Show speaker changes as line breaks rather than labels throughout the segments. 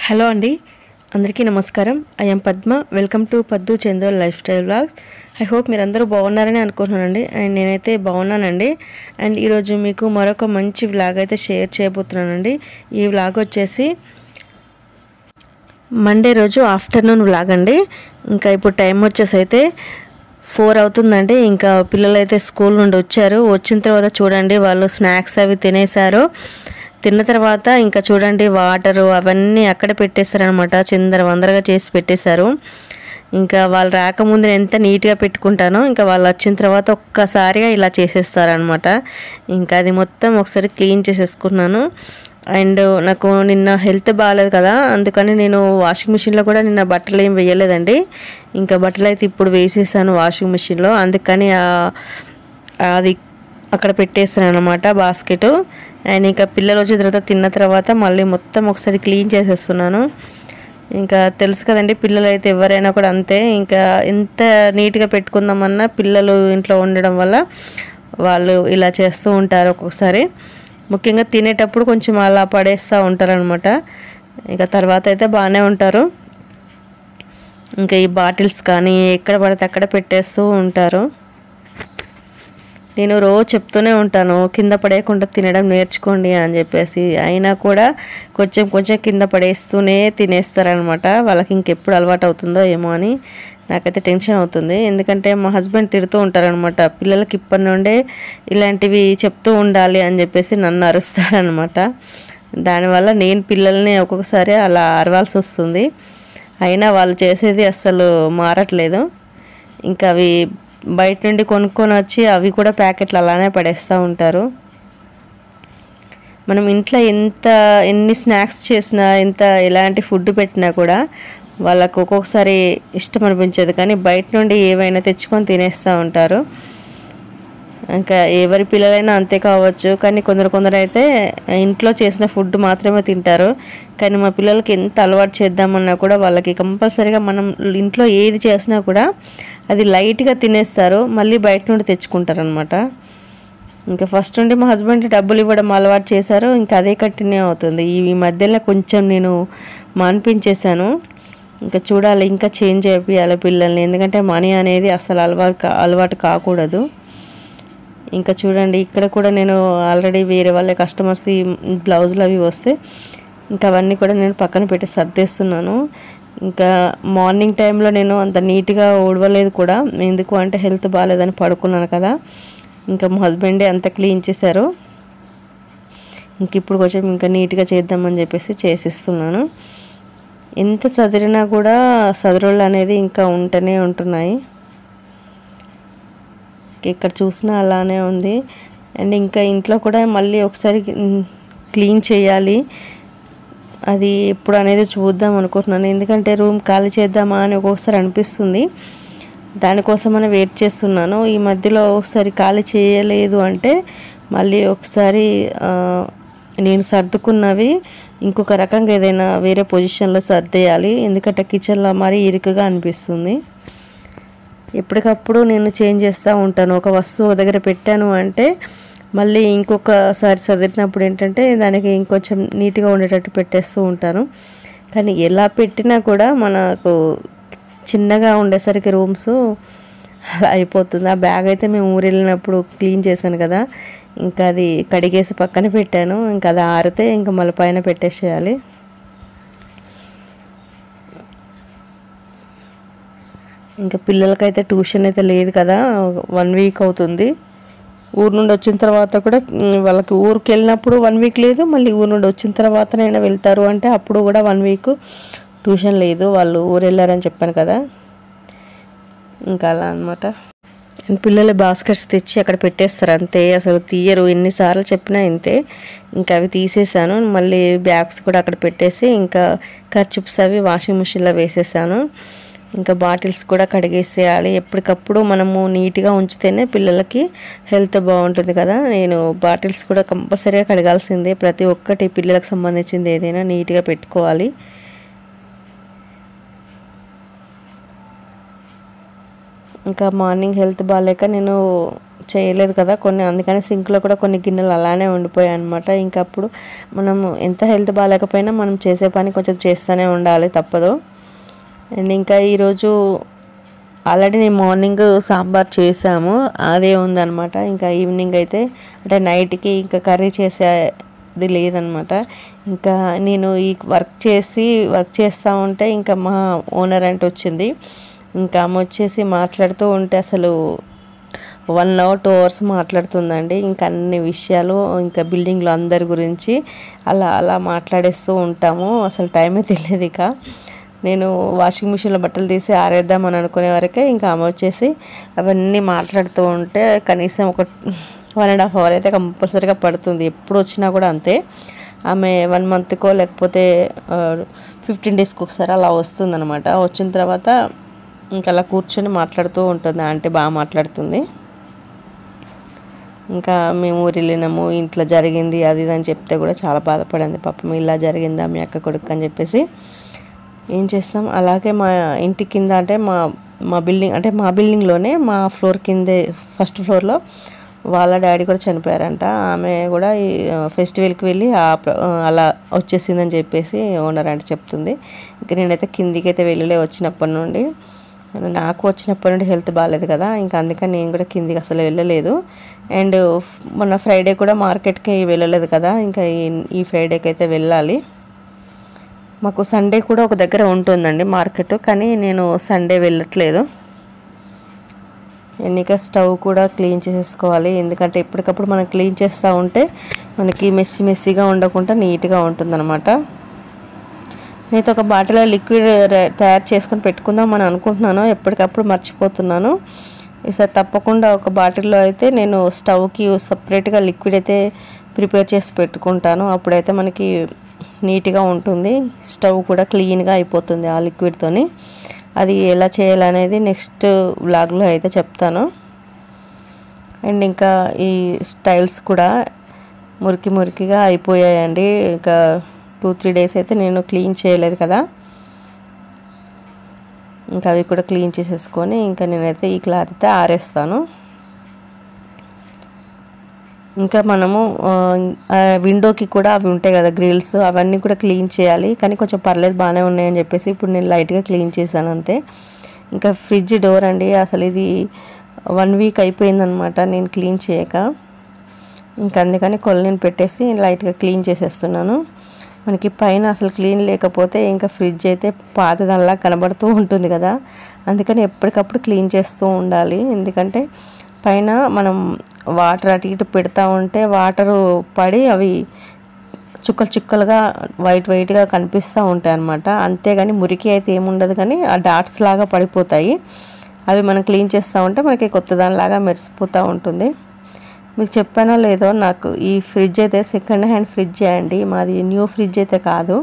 hello అండి అందరికీ నమస్కారం I'm Padma welcome to Paddu Chandol lifestyle vlogs I hope మీరు అందరూ బాగున్నారని అనుకుంటున్నానండి అండ్ నేనైతే బాగున్నానండి అండ్ ఈరోజు మీకు మరొక మంచి వ్లాగ్ అయితే షేర్ చేయబోతున్నానండి ఈ వ్లాగ్ వచ్చేసి మండే రోజు ఆఫ్టర్నూన్ వ్లాగ్ అండి ఇంకా ఇప్పుడు టైం వచ్చేసి అయితే ఫోర్ అవుతుందండి ఇంకా పిల్లలు అయితే స్కూల్ నుండి వచ్చారు వచ్చిన తర్వాత చూడండి వాళ్ళు స్నాక్స్ అవి తినేశారు తిన్న తర్వాత ఇంకా చూడండి వాటరు అవన్నీ అక్కడ పెట్టేశారనమాట చిందర వందరగా చేసి పెట్టేశారు ఇంకా వాళ్ళు రాకముందు నేను ఎంత నీట్గా పెట్టుకుంటానో ఇంకా వాళ్ళు వచ్చిన తర్వాత ఒక్కసారిగా ఇలా చేసేస్తారనమాట ఇంకా అది మొత్తం ఒకసారి క్లీన్ చేసేసుకున్నాను అండ్ నాకు నిన్న హెల్త్ బాగాలేదు కదా అందుకని నేను వాషింగ్ మిషన్లో కూడా నిన్న బట్టలు ఏం వేయలేదండి ఇంకా బట్టలు అయితే ఇప్పుడు వేసేసాను వాషింగ్ మిషన్లో అందుకని ఆ- అది అక్కడ పెట్టేస్తాను అనమాట బాస్కెట్ అండ్ ఇంకా పిల్లలు వచ్చిన తర్వాత తిన్న తర్వాత మళ్ళీ మొత్తం ఒకసారి క్లీన్ చేసేస్తున్నాను ఇంకా తెలుసు కదండి పిల్లలు అయితే ఎవరైనా కూడా అంతే ఇంకా ఎంత నీట్గా పెట్టుకుందామన్నా పిల్లలు ఇంట్లో ఉండడం వల్ల వాళ్ళు ఇలా చేస్తూ ఉంటారు ఒక్కొక్కసారి ముఖ్యంగా తినేటప్పుడు కొంచెం అలా పడేస్తూ ఉంటారనమాట ఇంకా తర్వాత అయితే బాగానే ఉంటారు ఇంకా ఈ బాటిల్స్ కానీ ఎక్కడ పడితే అక్కడ పెట్టేస్తూ ఉంటారు నేను రోజు చెప్తూనే ఉంటాను కింద పడేయకుండా తినడం నేర్చుకోండి అని చెప్పేసి అయినా కూడా కొంచెం కొంచెం కింద పడేస్తూనే తినేస్తారనమాట వాళ్ళకి ఇంకెప్పుడు అలవాటు అవుతుందో ఏమో అని నాకైతే టెన్షన్ అవుతుంది ఎందుకంటే మా హస్బెండ్ తిడుతూ ఉంటారనమాట పిల్లలకి ఇప్పటి నుండే ఇలాంటివి చెప్తూ ఉండాలి అని చెప్పేసి నన్ను అరుస్తారనమాట దానివల్ల నేను పిల్లల్ని ఒక్కొక్కసారి అలా అరవాల్సి వస్తుంది అయినా వాళ్ళు చేసేది అస్సలు మారట్లేదు ఇంకా అవి బయట నుండి కొనుక్కొని వచ్చి అవి కూడా ప్యాకెట్లు అలానే పడేస్తూ ఉంటారు మనం ఇంట్లో ఎంత ఎన్ని స్నాక్స్ చేసినా ఎంత ఎలాంటి ఫుడ్ పెట్టినా కూడా వాళ్ళకు ఒక్కొక్కసారి ఇష్టం అనిపించదు కానీ బయట నుండి ఏవైనా తెచ్చుకొని తినేస్తూ ఉంటారు ఇంకా ఎవరి పిల్లలైనా అంతే కావచ్చు కానీ కొందరు కొందరు అయితే ఇంట్లో చేసిన ఫుడ్ మాత్రమే తింటారు కానీ మా పిల్లలకి ఎంత అలవాటు చేద్దామన్నా కూడా వాళ్ళకి కంపల్సరీగా మనం ఇంట్లో ఏది చేసినా కూడా అది లైట్గా తినేస్తారు మళ్ళీ బయట నుండి తెచ్చుకుంటారు అనమాట ఇంకా ఫస్ట్ నుండి మా హస్బెండ్ డబ్బులు ఇవ్వడం అలవాటు చేశారు ఇంకా అదే కంటిన్యూ అవుతుంది ఈ మధ్యలో కొంచెం నేను మాన్పించేశాను ఇంకా చూడాలి ఇంకా చేంజ్ చేయాలి పిల్లల్ని ఎందుకంటే మనీ అనేది అసలు అలవాటు కా- అలవాటు కాకూడదు ఇంకా చూడండి ఇక్కడ కూడా నేను ఆల్రెడీ వేరే వాళ్ళ కస్టమర్స్ ఈ బ్లౌజులు అవి వస్తే ఇంకా అవన్నీ కూడా నేను పక్కన పెట్టి సర్దేస్తున్నాను ఇంకా మార్నింగ్ టైంలో నేను అంత నీట్గా ఊడవలేదు కూడా ఎందుకు అంటే హెల్త్ బాగాలేదని పడుకున్నాను కదా ఇంకా మా హస్బెండే అంత క్లీన్ చేశారు ఇంక ఇప్పుడు కొంచెం ఇంకా నీట్గా చేద్దామని చెప్పేసి చేసిస్తున్నాను ఎంత చదిరినా కూడా సదరుళ్ళు అనేది ఇంకా ఉంటూనే ఉంటున్నాయి ఇక్కడ చూసినా అలానే ఉంది అండ్ ఇంకా ఇంట్లో కూడా మళ్ళీ ఒకసారి మ్, క్లీన్ చేయాలి అది ఎప్పుడు అనేది చూద్దాం అనుకుంటున్నాను ఎందుకంటే రూమ్ ఖాళీ చేద్దామా అని ఒక్కొక్కసారి అనిపిస్తుంది దానికోసమని వెయిట్ చేస్తున్నాను ఈ మధ్యలో ఒకసారి ఖాళీ చేయలేదు అంటే మళ్ళీ ఒకసారి ఆ, నేను సర్దుకున్నవి ఇంకొక రకంగా ఏదైనా వేరే పొజిషన్లో సర్దేయాలి ఎందుకంటే కిచెన్లో మరీ ఇరుకుగా అనిపిస్తుంది ఎప్పటికప్పుడు నేను చేంజ్ చేస్తూ ఉంటాను ఒక వస్తువు ఒక దగ్గర పెట్టాను అంటే మళ్ళీ ఇంకొకసారి చదివినప్పుడు ఏంటంటే దానికి ఇంకొంచెం నీట్గా ఉండేటట్టు పెట్టేస్తూ ఉంటాను కానీ ఎలా పెట్టినా కూడా మనకు చిన్నగా ఉండేసరికి రూమ్స్ అలా అయిపోతుంది ఆ బ్యాగ్ అయితే మేము ఊరు వెళ్ళినప్పుడు క్లీన్ చేశాను కదా ఇంకా అది కడిగేసి పక్కన పెట్టాను ఇంకా అది ఆరితే ఇంకా మళ్ళీ పైన పెట్టేసేయాలి ఇంకా పిల్లలకైతే ట్యూషన్ అయితే లేదు కదా వన్ వీక్ అవుతుంది ఊరు నుండి వచ్చిన తర్వాత కూడా ఉమ్, వాళ్ళకి ఊరికి వెళ్ళినప్పుడు వన్ వీక్ లేదు మళ్ళీ ఊరు నుండి వచ్చిన తర్వాతనైనా వెళ్తారు అంటే అప్పుడు కూడా వన్ వీక్ ట్యూషన్ లేదు వాళ్ళు ఊరు వెళ్ళారని చెప్పాను కదా ఇంకా అలా అనమాట అండ్ పిల్లలు బాస్కెట్స్ తెచ్చి అక్కడ పెట్టేస్తారు అంతే అసలు తీయరు ఎన్నిసార్లు చెప్పినా ఇంతే ఇంకా అవి తీసేసాను మళ్ళీ బ్యాగ్స్ కూడా అక్కడ పెట్టేసి ఇంకా ఖర్చుప్స్ అవి వాషింగ్ మిషన్లో వేసేసాను ఇంకా బాటిల్స్ కూడా కడిగేసేయాలి ఎప్పటికప్పుడు మనము నీట్గా ఉంచితేనే పిల్లలకి హెల్త్ బాగుంటుంది కదా నేను బాటిల్స్ కూడా కంపల్సరీగా కడగాల్సిందే ప్రతి ఒక్కటి పిల్లలకు సంబంధించింది ఏదైనా నీట్గా పెట్టుకోవాలి ఇంకా మార్నింగ్ హెల్త్ బాగాలేక నేను చేయలేదు కదా కొన్ని అందుకని సింక్లో కూడా కొన్ని గిన్నెలు అలానే ఉండిపోయాయి అనమాట ఇంకా అప్పుడు మనం ఎంత హెల్త్ బాగాలేకపోయినా మనం చేసే పని కొంచెం చేస్తూనే ఉండాలి తప్పదు అండ్ ఇంకా ఈరోజు ఆల్రెడీ నేను మార్నింగ్ సాంబార్ చేసాము అదే ఉందన్నమాట ఇంకా ఈవినింగ్ అయితే అంటే నైట్కి ఇంకా కర్రీ చేసేది లేదనమాట ఇంకా నేను ఈ వర్క్ చేసి వర్క్ చేస్తూ ఉంటే ఇంకా మా ఓనర్ అంటే వచ్చింది ఇంకా ఆమె వచ్చేసి మాట్లాడుతూ ఉంటే అసలు వన్ అవర్ టూ అవర్స్ మాట్లాడుతుందండి ఇంకా అన్ని విషయాలు ఇంకా బిల్డింగ్లో అందరి గురించి అలా అలా మాట్లాడేస్తూ ఉంటాము అసలు టైమే తెలియదు ఇక నేను వాషింగ్ మిషన్లో బట్టలు తీసి ఆరేద్దామని అనుకునే వరకే ఇంకా ఆమె వచ్చేసి అవన్నీ మాట్లాడుతూ ఉంటే కనీసం ఒక వన్ అండ్ హాఫ్ అవర్ అయితే కంపల్సరీగా పడుతుంది ఎప్పుడు వచ్చినా కూడా అంతే ఆమె వన్ మంత్కో లేకపోతే ఫిఫ్టీన్ డేస్కి ఒకసారి అలా వస్తుందన్నమాట వచ్చిన తర్వాత ఇంకా అలా కూర్చొని మాట్లాడుతూ ఉంటుంది ఆంటీ బాగా మాట్లాడుతుంది ఇంకా మేము ఊరు వెళ్ళినాము ఇంట్లో జరిగింది అది ఇది అని చెప్తే కూడా చాలా బాధపడింది పాపం ఇలా జరిగిందా మీ అక్క కొడుకు అని చెప్పేసి ఏం చేస్తాం అలాగే మా ఇంటి కింద అంటే మా మా బిల్డింగ్ అంటే మా బిల్డింగ్లోనే మా ఫ్లోర్ కిందే ఫస్ట్ ఫ్లోర్లో వాళ్ళ డాడీ కూడా చనిపోయారంట ఆమె కూడా ఈ ఫెస్టివల్కి వెళ్ళి ఆ ప్ర- అలా వచ్చేసిందని చెప్పేసి ఓనర్ అంటే చెప్తుంది ఇంకా నేనైతే కిందికి అయితే వెళ్ళలే వచ్చినప్పటి నుండి నాకు వచ్చినప్పటి నుండి హెల్త్ బాగాలేదు కదా ఇంకా అందుకని నేను కూడా కిందికి అసలు వెళ్ళలేదు అండ్ మొన్న ఫ్రైడే కూడా మార్కెట్కి వెళ్ళలేదు కదా ఇంకా ఈ- ఈ ఫ్రైడేకి అయితే వెళ్ళాలి మాకు సండే కూడా ఒక దగ్గర ఉంటుందండి మార్కెట్ కానీ నేను సండే వెళ్ళట్లేదు ఎన్నిక స్టవ్ కూడా క్లీన్ చేసేసుకోవాలి ఎందుకంటే ఎప్పటికప్పుడు మనం క్లీన్ చేస్తూ ఉంటే మనకి మెస్సి మెస్సీగా ఉండకుండా నీట్గా ఉంటుందన్నమాట నేనైతే ఒక బాటిల్లో లిక్విడ్ ర- తయారు చేసుకొని పెట్టుకుందాం అని అనుకుంటున్నాను ఎప్పటికప్పుడు మర్చిపోతున్నాను ఈసారి తప్పకుండా ఒక బాటిల్లో అయితే నేను స్టవ్కి సపరేట్గా లిక్విడ్ అయితే ప్రిపేర్ చేసి పెట్టుకుంటాను అప్పుడైతే మనకి నీట్గా ఉంటుంది స్టవ్ కూడా క్లీన్గా అయిపోతుంది ఆ లిక్విడ్తోని అది ఎలా చేయాలనేది నెక్స్ట్ వ్లాగ్లో అయితే చెప్తాను అండ్ ఇంకా ఈ స్టైల్స్ కూడా మురికి మురికిగా అయిపోయాయండి ఇంకా టూ త్రీ డేస్ అయితే నేను క్లీన్ చేయలేదు కదా ఇంకా అవి కూడా క్లీన్ చేసేసుకొని ఇంకా నేనైతే ఈ క్లాత్ అయితే ఆరేస్తాను ఇంకా మనము ఆ, ఆ విండోకి కూడా అవి ఉంటాయి కదా గ్రిల్స్ అవన్నీ కూడా క్లీన్ చేయాలి కానీ కొంచెం పర్లేదు బాగానే ఉన్నాయని చెప్పేసి ఇప్పుడు నేను లైట్గా క్లీన్ చేశాను అంతే ఇంకా ఫ్రిడ్జ్ డోర్ అండి అసలు ఇది వన్ వీక్ అయిపోయిందనమాట నేను క్లీన్ చేయక ఇంకా అందుకని కొల్లని పెట్టేసి లైట్గా క్లీన్ చేసేస్తున్నాను మనకి పైన అసలు క్లీన్ లేకపోతే ఇంకా ఫ్రిడ్జ్ అయితే పాతదల్లా కనబడుతూ ఉంటుంది కదా అందుకని ఎప్పటికప్పుడు క్లీన్ చేస్తూ ఉండాలి ఎందుకంటే పైన మనం వాటర్ అటు ఇటు పెడతా ఉంటే వాటరు పడి అవి చుక్కలు చుక్కలుగా వైట్ వైట్గా కనిపిస్తూ ఉంటాయి అన్నమాట అంతేగాని మురికి అయితే ఏముండదు కానీ ఆ డాట్స్ లాగా పడిపోతాయి అవి మనం క్లీన్ చేస్తూ ఉంటే మనకి కొత్త దానిలాగా మెరిసిపోతూ ఉంటుంది మీకు చెప్పానో లేదో నాకు ఈ ఫ్రిడ్జ్ అయితే సెకండ్ హ్యాండ్ ఫ్రిడ్జ్ అండి మాది న్యూ ఫ్రిడ్జ్ అయితే కాదు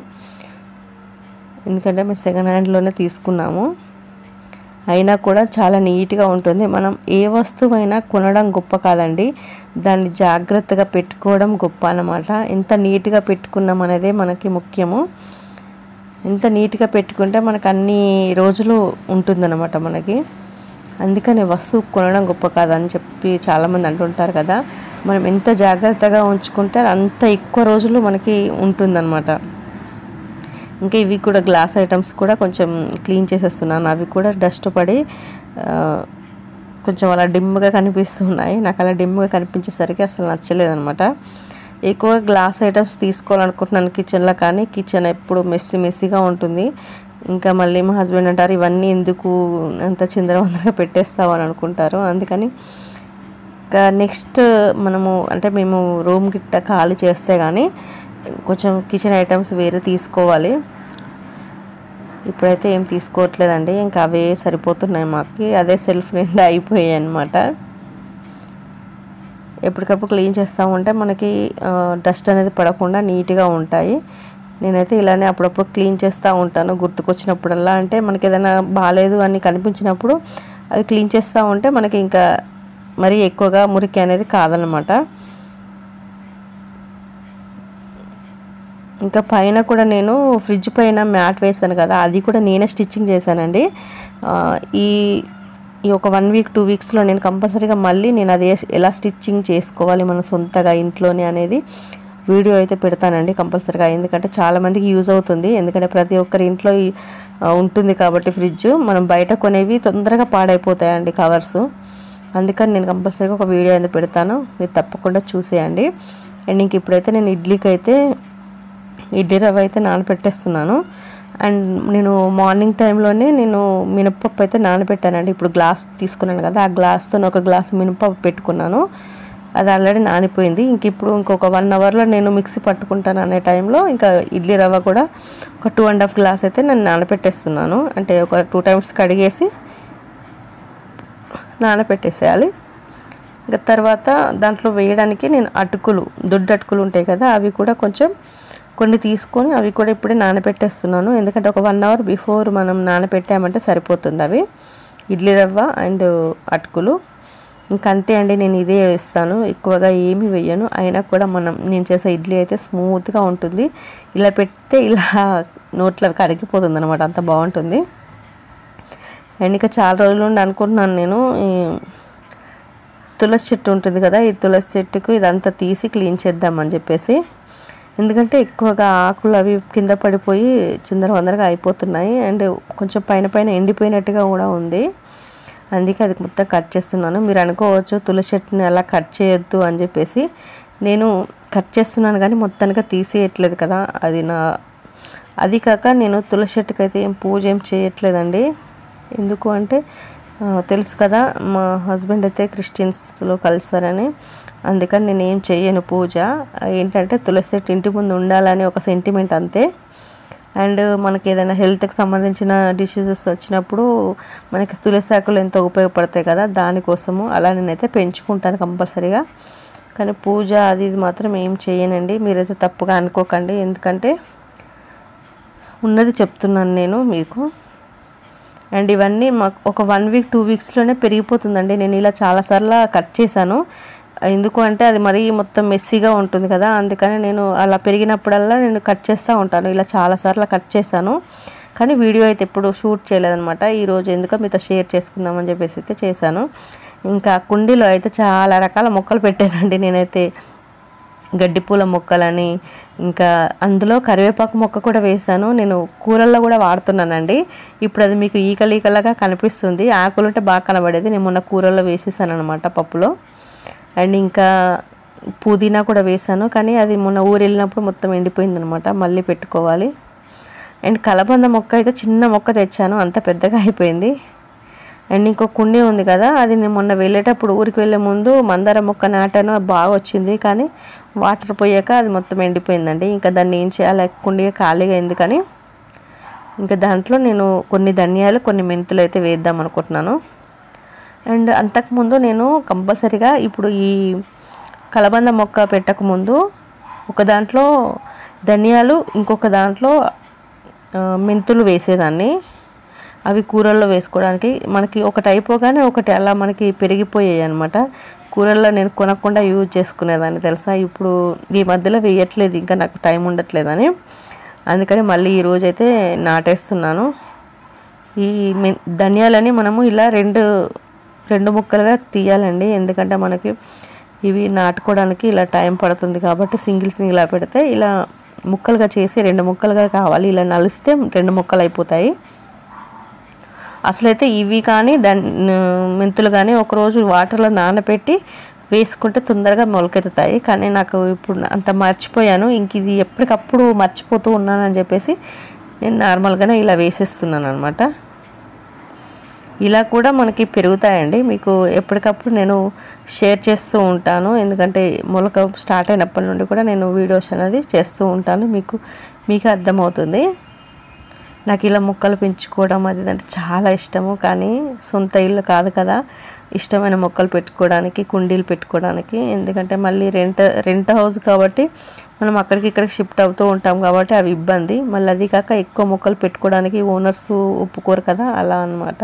ఎందుకంటే మేము సెకండ్ హ్యాండ్లోనే తీసుకున్నాము అయినా కూడా చాలా నీట్గా ఉంటుంది మనం ఏ వస్తువైనా కొనడం గొప్ప కాదండి దాన్ని జాగ్రత్తగా పెట్టుకోవడం గొప్ప అన్నమాట ఎంత నీట్గా పెట్టుకున్నాం అనేదే మనకి ముఖ్యము ఎంత నీట్గా పెట్టుకుంటే మనకు అన్ని రోజులు ఉంటుందన్నమాట మనకి అందుకని వస్తువు కొనడం గొప్ప కాదని చెప్పి చాలామంది అంటుంటారు కదా మనం ఎంత జాగ్రత్తగా ఉంచుకుంటే అంత ఎక్కువ రోజులు మనకి ఉంటుందన్నమాట ఇంకా ఇవి కూడా గ్లాస్ ఐటమ్స్ కూడా కొంచెం క్లీన్ చేసేస్తున్నాను అవి కూడా డస్ట్ పడి ఆ, కొంచెం అలా డిమ్గా కనిపిస్తున్నాయి నాకు అలా డిమ్గా కనిపించేసరికి అసలు నచ్చలేదనమాట ఎక్కువ గ్లాస్ ఐటమ్స్ తీసుకోవాలనుకుంటున్నాను కిచెన్లో కానీ కిచెన్ ఎప్పుడు మెస్సి మెస్సీగా ఉంటుంది ఇంకా మళ్ళీ మా హస్బెండ్ అంటారు ఇవన్నీ ఎందుకు అంత చిందరవందరగా పెట్టేస్తావు అని అనుకుంటారు అందుకని ఇంకా నెక్స్ట్ మనము అంటే మేము రూమ్ గిట్ట ఖాళీ చేస్తే కానీ కొంచెం కిచెన్ ఐటమ్స్ వేరే తీసుకోవాలి ఇప్పుడైతే ఏం తీసుకోవట్లేదండి ఇంకా అవే సరిపోతున్నాయి మాకు అదే సెల్ఫ్ నిండా అయిపోయాయి అనమాట ఎప్పటికప్పుడు క్లీన్ చేస్తూ ఉంటే మనకి డస్ట్ అనేది పడకుండా నీట్గా ఉంటాయి నేనైతే ఇలానే అప్పుడప్పుడు క్లీన్ చేస్తూ ఉంటాను గుర్తుకొచ్చినప్పుడల్లా అంటే మనకి ఏదైనా బాగాలేదు అని కనిపించినప్పుడు అది క్లీన్ చేస్తూ ఉంటే మనకి ఇంకా మరీ ఎక్కువగా మురికి అనేది కాదనమాట ఇంకా పైన కూడా నేను ఫ్రిడ్జ్ పైన మ్యాట్ వేసాను కదా అది కూడా నేనే స్టిచ్చింగ్ చేశానండి ఆ, ఈ ఈ ఒక వన్ వీక్ టూ వీక్స్లో నేను కంపల్సరీగా మళ్ళీ నేను అది ఎలా స్టిచ్చింగ్ చేసుకోవాలి మన సొంతగా ఇంట్లోనే అనేది వీడియో అయితే పెడతానండి కంపల్సరీగా ఎందుకంటే చాలామందికి యూజ్ అవుతుంది ఎందుకంటే ప్రతి ఒక్కరి ఇంట్లో ఈ- ఆ, ఉంటుంది కాబట్టి ఫ్రిడ్జ్ మనం బయట కొనేవి తొందరగా పాడైపోతాయండి కవర్స్ అందుకని నేను కంపల్సరీగా ఒక వీడియో అయితే పెడతాను మీరు తప్పకుండా చూసేయండి అండ్ ఇంక ఇప్పుడైతే నేను ఇడ్లీకి అయితే ఇడ్లీ రవ్వ అయితే నానబెట్టేస్తున్నాను అండ్ నేను మార్నింగ్ టైంలోనే నేను మినపప్పు అయితే నానబెట్టానండి ఇప్పుడు గ్లాస్ తీసుకున్నాను కదా ఆ గ్లాస్తో ఒక గ్లాస్ మినపప్పు పెట్టుకున్నాను అది ఆల్రెడీ నానిపోయింది ఇంక ఇప్పుడు ఇంకొక వన్ అవర్లో నేను మిక్సీ పట్టుకుంటాను అనే టైంలో ఇంకా ఇడ్లీ రవ్వ కూడా ఒక టూ అండ్ హాఫ్ గ్లాస్ అయితే నేను నానబెట్టేస్తున్నాను అంటే ఒక టూ టైమ్స్ కడిగేసి నానబెట్టేసేయాలి ఇంకా తర్వాత దాంట్లో వేయడానికి నేను అటుకులు దొడ్డు అటుకులు ఉంటాయి కదా అవి కూడా కొంచెం కొన్ని తీసుకొని అవి కూడా ఇప్పుడే నానబెట్టేస్తున్నాను ఎందుకంటే ఒక వన్ అవర్ బిఫోర్ మనం నానబెట్టామంటే సరిపోతుంది అవి ఇడ్లీ రవ్వ అండ్ అటుకులు ఇంకా అంతే అండి నేను ఇదే వేస్తాను ఎక్కువగా ఏమి వేయను అయినా కూడా మనం నేను చేసే ఇడ్లీ అయితే స్మూత్గా ఉంటుంది ఇలా పెడితే ఇలా నోట్లో కరిగిపోతుంది అనమాట అంత బాగుంటుంది అండ్ ఇక చాలా రోజుల నుండి అనుకుంటున్నాను నేను ఈ తులసి చెట్టు ఉంటుంది కదా ఈ తులసి చెట్టుకు ఇదంతా తీసి క్లీన్ చేద్దామని చెప్పేసి ఎందుకంటే ఎక్కువగా ఆకులు అవి కింద పడిపోయి చిందర వందరగా అయిపోతున్నాయి అండ్ కొంచెం పైన పైన ఎండిపోయినట్టుగా కూడా ఉంది అందుకే అది మొత్తం కట్ చేస్తున్నాను మీరు అనుకోవచ్చు తులసి చెట్టుని అలా కట్ చేయొద్దు అని చెప్పేసి నేను కట్ చేస్తున్నాను కానీ మొత్తానికి తీసేయట్లేదు కదా అది నా అది కాక నేను తులసి చెట్టుకి అయితే ఏం పూజ ఏం చేయట్లేదండి ఎందుకు అంటే ఆ, తెలుసు కదా మా హస్బెండ్ అయితే క్రిస్టియన్స్లో కలుస్తారని అందుకని నేను ఏం చెయ్యను పూజ ఏంటంటే తులసి చెట్టు ఇంటి ముందు ఉండాలని ఒక సెంటిమెంట్ అంతే అండ్ మనకి ఏదైనా హెల్త్కి సంబంధించిన డిసీజెస్ వచ్చినప్పుడు మనకి తులసి ఆకులు ఎంతో ఉపయోగపడతాయి కదా దానికోసము అలా నేనైతే పెంచుకుంటాను కంపల్సరీగా కానీ పూజ అది ఇది మాత్రం ఏం చేయనండి మీరైతే తప్పుగా అనుకోకండి ఎందుకంటే ఉన్నది చెప్తున్నాను నేను మీకు అండ్ ఇవన్నీ మాకు ఒక వన్ వీక్ టూ వీక్స్లోనే పెరిగిపోతుందండి నేను ఇలా చాలాసార్లు కట్ చేశాను ఎందుకు అంటే అది మరీ మొత్తం మెస్సీగా ఉంటుంది కదా అందుకని నేను అలా పెరిగినప్పుడల్లా నేను కట్ చేస్తూ ఉంటాను ఇలా చాలాసార్లు కట్ చేశాను కానీ వీడియో అయితే ఎప్పుడు షూట్ చేయలేదనమాట ఈరోజు ఎందుకో మీతో షేర్ చేసుకుందామని చెప్పేసి అయితే చేశాను ఇంకా కుండీలో అయితే చాలా రకాల మొక్కలు పెట్టానండి నేనైతే గడ్డిపూల మొక్కలని ఇంకా అందులో కరివేపాకు మొక్క కూడా వేశాను నేను కూరల్లో కూడా వాడుతున్నానండి ఇప్పుడు అది మీకు ఈకలు ఈకలుగా కనిపిస్తుంది ఆకులు ఉంటే బాగా కనబడేది నేను మొన్న కూరల్లో వేసేసాను అనమాట పప్పులో అండ్ ఇంకా పుదీనా కూడా వేశాను కానీ అది మొన్న ఊరు వెళ్ళినప్పుడు మొత్తం ఎండిపోయింది అనమాట మళ్ళీ పెట్టుకోవాలి అండ్ కలబంద మొక్క అయితే చిన్న మొక్క తెచ్చాను అంత పెద్దగా అయిపోయింది అండ్ ఇంకో కుండీ ఉంది కదా అది నేను మొన్న వెళ్ళేటప్పుడు ఊరికి వెళ్ళే ముందు మందార మొక్క నాటాను అది బాగా వచ్చింది కానీ వాటర్ పోయాక అది మొత్తం ఎండిపోయిందండి ఇంకా దాన్ని ఏం చేయాలి కుండీ ఖాళీగా ఎందుకని ఇంకా దాంట్లో నేను కొన్ని ధనియాలు కొన్ని మెంతులు అయితే వేద్దాం అనుకుంటున్నాను అండ్ అంతకుముందు నేను కంపల్సరీగా ఇప్పుడు ఈ కలబంద మొక్క పెట్టకముందు ఒక దాంట్లో ధనియాలు ఇంకొక దాంట్లో ఆ, మెంతులు వేసేదాన్ని అవి కూరల్లో వేసుకోవడానికి మనకి ఒకటి అయిపోగానే ఒకటి అలా మనకి పెరిగిపోయాయి అనమాట కూరల్లో నేను కొనకుండా యూజ్ చేసుకునేదాన్ని తెలుసా ఇప్పుడు ఈ మధ్యలో వేయట్లేదు ఇంకా నాకు టైం ఉండట్లేదని అందుకని మళ్ళీ ఈ రోజు అయితే నాటేస్తున్నాను ఈ మె- ధనియాలని మనము ఇలా రెండు రెండు ముక్కలుగా తీయాలండి ఎందుకంటే మనకి ఇవి నాటుకోవడానికి ఇలా టైం పడుతుంది కాబట్టి సింగిల్ సింగిల్ పెడితే ఇలా ముక్కలుగా చేసి రెండు ముక్కలుగా కావాలి ఇలా నలిస్తే రెండు ముక్కలు అయిపోతాయి అసలైతే ఇవి కానీ దాని మెంతులు కానీ ఒకరోజు వాటర్లో నానబెట్టి వేసుకుంటే తొందరగా మొలకెత్తుతాయి కానీ నాకు ఇప్పుడు అంత మర్చిపోయాను ఇంక ఇది ఎప్పటికప్పుడు మర్చిపోతూ ఉన్నానని చెప్పేసి నేను నార్మల్గానే ఇలా వేసేస్తున్నాను అనమాట ఇలా కూడా మనకి పెరుగుతాయండి మీకు ఎప్పటికప్పుడు నేను షేర్ చేస్తూ ఉంటాను ఎందుకంటే మొలక స్టార్ట్ అయినప్పటి నుండి కూడా నేను వీడియోస్ అనేది చేస్తూ ఉంటాను మీకు మీకు అర్థమవుతుంది నాకు ఇలా మొక్కలు పెంచుకోవడం అది ఇది అంటే చాలా ఇష్టము కానీ సొంత ఇల్లు కాదు కదా ఇష్టమైన మొక్కలు పెట్టుకోవడానికి కుండీలు పెట్టుకోవడానికి ఎందుకంటే మళ్ళీ రెంట్ రెంట్ హౌస్ కాబట్టి మనం అక్కడికి ఇక్కడికి షిఫ్ట్ అవుతూ ఉంటాం కాబట్టి అవి ఇబ్బంది మళ్ళీ అది కాక ఎక్కువ మొక్కలు పెట్టుకోవడానికి ఓనర్స్ ఒప్పుకోరు కదా అలా అన్నమాట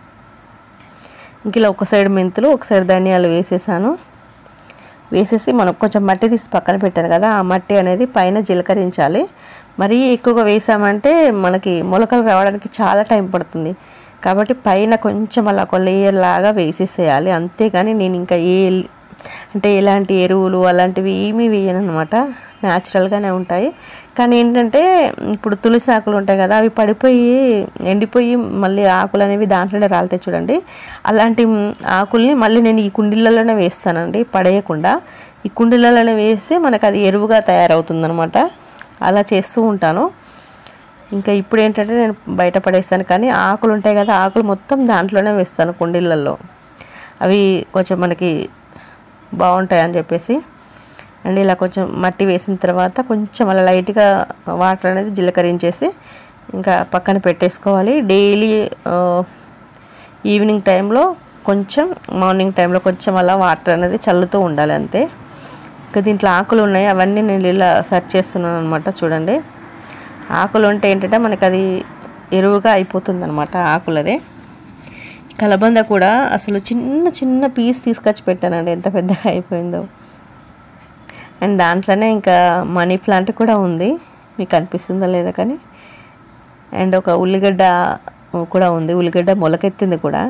ఇంక ఇలా ఒక సైడ్ మెంతులు ఒక సైడ్ ధనియాలు వేసేసాను వేసేసి మనం కొంచెం మట్టి తీసి పక్కన పెట్టాను కదా ఆ మట్టి అనేది పైన జీలకరించాలి మరీ ఎక్కువగా వేసామంటే మనకి మొలకలు రావడానికి చాలా టైం పడుతుంది కాబట్టి పైన కొంచెం అలా ఒక లేయర్ లాగా వేసేసేయాలి అంతేగాని నేను ఇంకా ఏ అంటే ఎలాంటి ఎరువులు అలాంటివి ఏమీ వేయను అనమాట న్యాచురల్గానే ఉంటాయి కానీ ఏంటంటే ఇప్పుడు తులసి ఆకులు ఉంటాయి కదా అవి పడిపోయి ఎండిపోయి మళ్ళీ ఆకులు అనేవి దాంట్లోనే రాలుతాయి చూడండి అలాంటి ఆకుల్ని మళ్ళీ నేను ఈ కుండీలలోనే వేస్తానండి పడేయకుండా ఈ కుండీలలోనే వేస్తే మనకు అది ఎరువుగా తయారవుతుందనమాట అలా చేస్తూ ఉంటాను ఇంకా ఇప్పుడు ఏంటంటే నేను బయట పడేస్తాను కానీ ఆకులు ఉంటాయి కదా ఆకులు మొత్తం దాంట్లోనే వేస్తాను కుండీలలో అవి కొంచెం మనకి బాగుంటాయి అని చెప్పేసి అండ్ ఇలా కొంచెం మట్టి వేసిన తర్వాత కొంచెం అలా లైట్గా వాటర్ అనేది జీలకరించేసి ఇంకా పక్కన పెట్టేసుకోవాలి డైలీ ఈవినింగ్ టైంలో కొంచెం మార్నింగ్ టైంలో కొంచెం అలా వాటర్ అనేది చల్లుతూ ఉండాలి అంతే ఇంకా దీంట్లో ఆకులు ఉన్నాయి అవన్నీ నేను ఇలా సెర్చ్ చేస్తున్నాను అనమాట చూడండి ఆకులు ఉంటే ఏంటంటే మనకి అది ఎరువుగా అయిపోతుంది అనమాట ఆకులదే కలబంద కూడా అసలు చిన్న చిన్న పీస్ తీసుకొచ్చి పెట్టానండి ఎంత పెద్దగా అయిపోయిందో అండ్ దాంట్లోనే ఇంకా మనీ ప్లాంట్ కూడా ఉంది మీకు అనిపిస్తుందా లేదా కానీ అండ్ ఒక ఉల్లిగడ్డ కూడా ఉంది ఉల్లిగడ్డ మొలకెత్తింది కూడా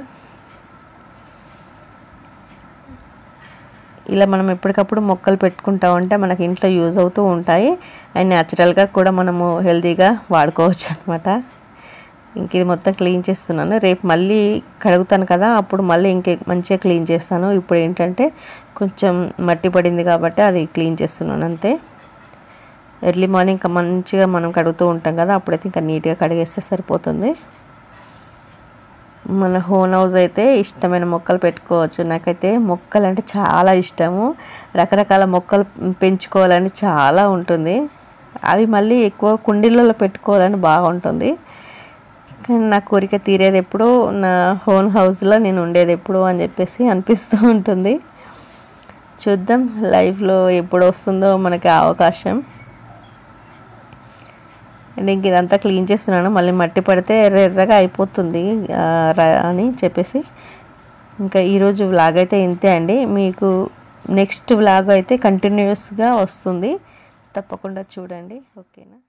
ఇలా మనం ఎప్పటికప్పుడు మొక్కలు పెట్టుకుంటా ఉంటే మనకి ఇంట్లో యూజ్ అవుతూ ఉంటాయి అండ్ న్యాచురల్గా కూడా మనము హెల్తీగా వాడుకోవచ్చు అనమాట ఇంక ఇది మొత్తం క్లీన్ చేస్తున్నాను రేపు మళ్ళీ కడుగుతాను కదా అప్పుడు మళ్ళీ ఇంకే మంచిగా క్లీన్ చేస్తాను ఇప్పుడు ఏంటంటే కొంచెం మట్టి పడింది కాబట్టి అది క్లీన్ చేస్తున్నాను అంతే ఎర్లీ మార్నింగ్ ఇంకా మంచిగా మనం కడుగుతూ ఉంటాం కదా అప్పుడైతే ఇంకా నీట్గా కడిగేస్తే సరిపోతుంది మన హోన్ హౌస్ అయితే ఇష్టమైన మొక్కలు పెట్టుకోవచ్చు నాకైతే మొక్కలు అంటే చాలా ఇష్టము రకరకాల మొక్కలు పెంచుకోవాలని చాలా ఉంటుంది అవి మళ్ళీ ఎక్కువ కుండీలలో పెట్టుకోవాలని బాగుంటుంది కానీ నా కోరిక తీరేది ఎప్పుడో నా హోన్ హౌస్లో నేను ఉండేది ఎప్పుడో అని చెప్పేసి అనిపిస్తూ ఉంటుంది చూద్దాం లైఫ్లో ఎప్పుడు వస్తుందో మనకి అవకాశం అండ్ ఇంక ఇదంతా క్లీన్ చేస్తున్నాను మళ్ళీ మట్టి పడితే ఎర్ర ఎర్రగా అయిపోతుంది అని చెప్పేసి ఇంకా ఈరోజు వ్లాగ్ అయితే ఇంతే అండి మీకు నెక్స్ట్ వ్లాగ్ అయితే కంటిన్యూస్గా వస్తుంది తప్పకుండా చూడండి ఓకేనా